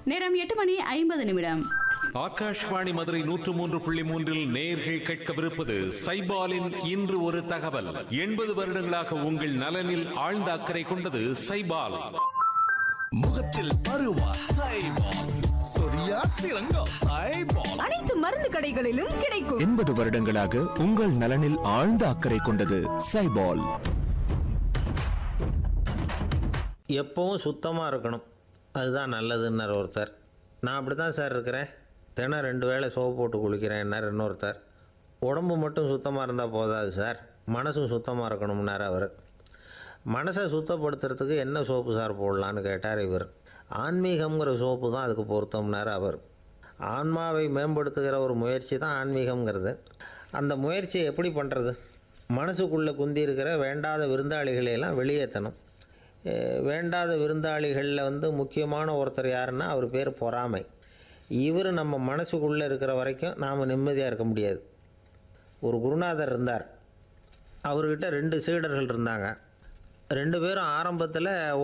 நேரம் எட்டு மணி ஐம்பது நிமிடம் ஆகாஷ்வாணி மதுரை நூற்று மூன்று புள்ளி மூன்றில் நேர்கள் கேட்கவிருப்பது சைபாலின் இன்று ஒரு தகவல் எண்பது வருடங்களாக உங்கள் நலனில் ஆழ்ந்த அக்கறை கொண்டது சைபால் முகத்தில் பருவா சைபால் சொரியா சிறங்கம் சைபால் அனைத்து மருந்து கடைகளிலும் கிடைக்கும் எண்பது வருடங்களாக உங்கள் நலனில் ஆழ்ந்த அக்கறை கொண்டது சைபால் எப்பவும் சுத்தமாக இருக்கணும் அதுதான் நல்லதுன்னார் ஒருத்தர் நான் அப்படி தான் சார் இருக்கிறேன் தினம் ரெண்டு வேளை சோப்பு போட்டு குளிக்கிறேன்னார் இன்னொருத்தர் உடம்பு மட்டும் சுத்தமாக இருந்தால் போதாது சார் மனசும் சுத்தமாக இருக்கணும்னார் அவர் மனசை சுத்தப்படுத்துறதுக்கு என்ன சோப்பு சார் போடலான்னு கேட்டார் இவர் ஆன்மீகம்ங்கிற சோப்பு தான் அதுக்கு பொருத்தம்னார் அவர் ஆன்மாவை மேம்படுத்துகிற ஒரு முயற்சி தான் ஆன்மீகம்ங்கிறது அந்த முயற்சியை எப்படி பண்ணுறது மனசுக்குள்ளே குந்தி இருக்கிற வேண்டாத விருந்தாளிகளை எல்லாம் வெளியேற்றணும் அஹ் வேண்டாத விருந்தாளிகளில் வந்து முக்கியமான ஒருத்தர் யாருன்னா அவர் பேர் பொறாமை இவர் நம்ம மனசுக்குள்ளே இருக்கிற வரைக்கும் நாம் நிம்மதியாக இருக்க முடியாது ஒரு குருநாதர் இருந்தார் அவர்கிட்ட ரெண்டு சீடர்கள் இருந்தாங்க ரெண்டு பேரும் ஆரம்பத்தில்